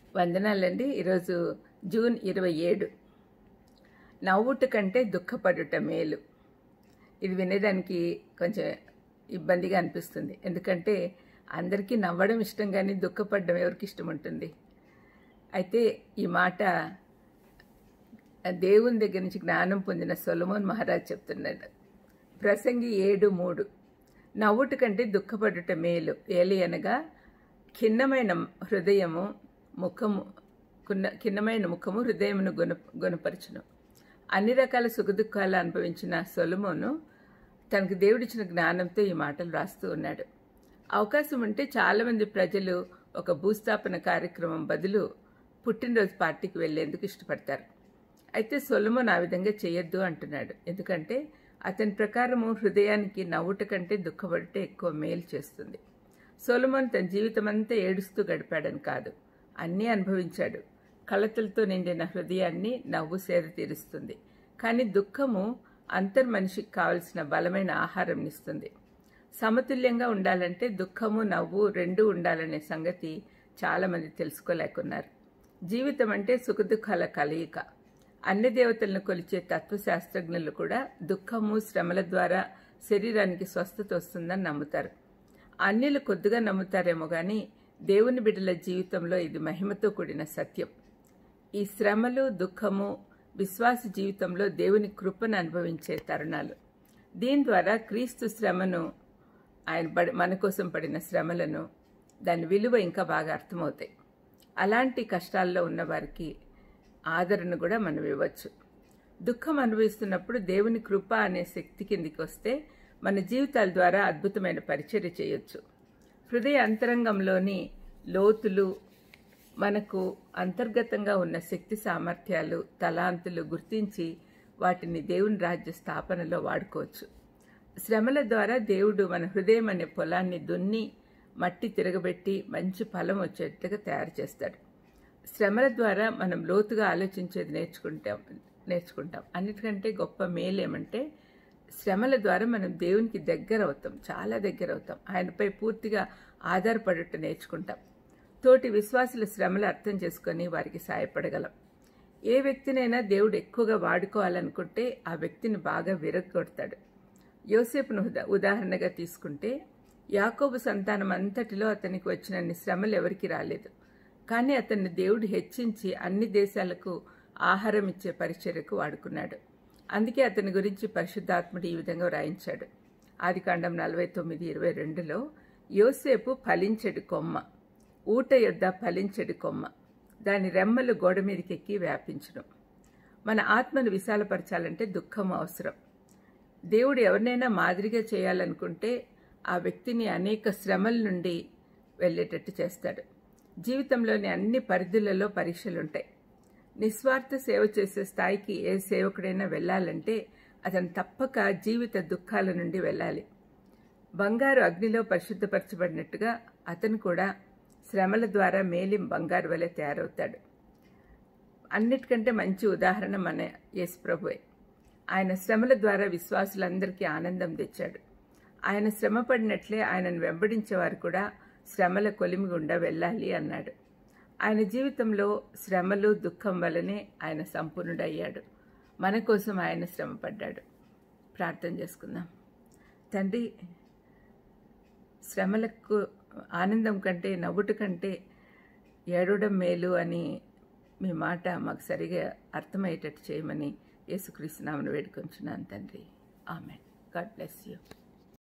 వందనాలండి ఈరోజు జూన్ ఇరవై ఏడు నవ్వుట కంటే దుఃఖపడుట మేలు ఇది వినేదానికి కొంచెం ఇబ్బందిగా అనిపిస్తుంది ఎందుకంటే అందరికీ నవ్వడం ఇష్టం కానీ దుఃఖపడడం ఎవరికి ఇష్టం ఉంటుంది అయితే ఈ మాట దేవుని దగ్గర నుంచి జ్ఞానం పొందిన సొలమోన్ మహారాజ్ చెప్తున్నాడు ప్రసంగి ఏడు మూడు నవ్వుట కంటే దుఃఖపడుట మేలు ఏలి అనగా ఖిన్నమైన హృదయము ముఖము కున్న ఖిన్నమైన ముఖము హృదయమును గుణ గుణపరచును అన్ని రకాల సుఖదుఖాలు అనుభవించిన సొలమోను తనకు దేవుడిచ్చిన జ్ఞానంతో ఈ మాటలు రాస్తూ ఉన్నాడు అవకాశం ఉంటే చాలామంది ప్రజలు ఒక భూస్థాపన కార్యక్రమం బదులు పుట్టినరోజు పార్టీకి వెళ్లేందుకు ఇష్టపడతారు అయితే సొలమోన్ ఆ విధంగా చేయొద్దు అంటున్నాడు ఎందుకంటే అతని ప్రకారము హృదయానికి నవ్వుట కంటే దుఃఖపడితే ఎక్కువ మేలు చేస్తుంది సొలమోన్ తన జీవితమంతా ఏడుస్తూ గడిపాడని కాదు అన్నీ అనుభవించాడు కలతలతో నిండిన హృదయాన్ని నవ్వు సేద తీరుస్తుంది కానీ దుఃఖము అంతర్ మనిషికి కావలసిన బలమైన ఆహారం ఇస్తుంది సమతుల్యంగా ఉండాలంటే దుఃఖము నవ్వు రెండూ ఉండాలనే సంగతి చాలామంది తెలుసుకోలేకున్నారు జీవితం అంటే సుఖదుఖాల కలయిక అన్ని దేవతలను కొలిచే తత్వశాస్త్రజ్ఞులు కూడా దుఃఖము శ్రమల ద్వారా శరీరానికి స్వస్థత వస్తుందని నమ్ముతారు అన్యులు కొద్దిగా నమ్ముతారేమో కానీ దేవుని బిడ్డల జీవితంలో ఇది మహిమతో కూడిన సత్యం ఈ శ్రమలు దుఃఖము విశ్వాస జీవితంలో దేవుని కృపను అనుభవించే తరుణాలు దీని ద్వారా క్రీస్తు శ్రమను ఆయన పడి మన కోసం పడిన శ్రమలను దాని విలువ ఇంకా బాగా అర్థమవుతాయి అలాంటి కష్టాల్లో ఉన్న వారికి ఆదరణ కూడా మనం ఇవ్వచ్చు దుఃఖం అనుభవిస్తున్నప్పుడు దేవుని కృప అనే శక్తి కిందికి వస్తే మన జీవితాల ద్వారా అద్భుతమైన పరిచర్య చేయొచ్చు హృదయ అంతరంగంలోని లోతులు మనకు అంతర్గతంగా ఉన్న శక్తి సామర్థ్యాలు తలాంతులు గుర్తించి వాటిని దేవుని రాజ్య స్థాపనలో వాడుకోవచ్చు శ్రమల ద్వారా దేవుడు మన హృదయం అనే పొలాన్ని దున్ని మట్టి తిరగబెట్టి మంచి ఫలం వచ్చేట్టుగా తయారు చేస్తాడు శ్రమల ద్వారా మనం లోతుగా ఆలోచించేది నేర్చుకుంటాం నేర్చుకుంటాం అన్నిటికంటే గొప్ప మేలేమంటే శ్రమల ద్వారా మనం దేవునికి దగ్గర అవుతాం చాలా దగ్గర అవుతాం ఆయనపై పూర్తిగా ఆధారపడుట నేర్చుకుంటాం తోటి విశ్వాసుల శ్రమలు అర్థం చేసుకొని వారికి సాయపడగలం ఏ వ్యక్తినైనా దేవుడు ఎక్కువగా వాడుకోవాలనుకుంటే ఆ వ్యక్తిని బాగా విరగొడతాడు యోసేపును ఉదాహరణగా తీసుకుంటే యాకోబు సంతానం అంతటిలో అతనికి వచ్చినన్ని శ్రమలు ఎవరికి రాలేదు కానీ అతన్ని దేవుడు హెచ్చించి అన్ని దేశాలకు ఆహారం ఇచ్చే పరిచర్యకు వాడుకున్నాడు అందుకే అతని గురించి పరిశుద్ధాత్ముడు ఈ విధంగా వ్రాయించాడు ఆది కాండం నలభై తొమ్మిది ఇరవై రెండులో యోసేపు ఫలించెడు కొమ్మ ఊట యొద్ద ఫలించెడు కొమ్మ దాని రెమ్మలు గోడ మీదకెక్కి వ్యాపించడం మన ఆత్మను విశాలపరచాలంటే దుఃఖం అవసరం దేవుడు ఎవరినైనా మాదిరిగా చేయాలనుకుంటే ఆ వ్యక్తిని అనేక శ్రమల నుండి వెళ్ళేటట్టు చేస్తాడు జీవితంలోని అన్ని పరిధులలో పరీక్షలుంటాయి నిస్వార్థ సేవ చేసే స్థాయికి ఏ సేవకుడైనా వెళ్ళాలంటే అతను తప్పక జీవిత దుఃఖాల నుండి వెళ్ళాలి బంగారు అగ్నిలో పరిశుద్ధపరచబడినట్టుగా అతను కూడా శ్రమల ద్వారా మేలిం బంగారు వలె తయారవుతాడు అన్నిటికంటే మంచి ఉదాహరణ మన యేసు ప్రభువే ఆయన శ్రమల ద్వారా విశ్వాసులందరికీ ఆనందం తెచ్చాడు ఆయన శ్రమ పడినట్లే ఆయనను వెంబడించేవారు కూడా శ్రమల కొలిమి గుండా వెళ్ళాలి అన్నాడు ఆయన జీవితంలో శ్రమలు దుఃఖం వలనే ఆయన సంపూర్ణుడయ్యాడు మన కోసం ఆయన శ్రమ పడ్డాడు ప్రార్థన చేసుకుందాం తండ్రి శ్రమలకు ఆనందం కంటే నవ్వుట కంటే ఏడవడం మేలు అని మీ మాట మాకు సరిగా అర్థమయ్యేటట్టు చేయమని యేసుక్రీస్తునామను వేడుకొంచున్నాను తండ్రి ఆమె గాడ్ బ్లెస్ యూ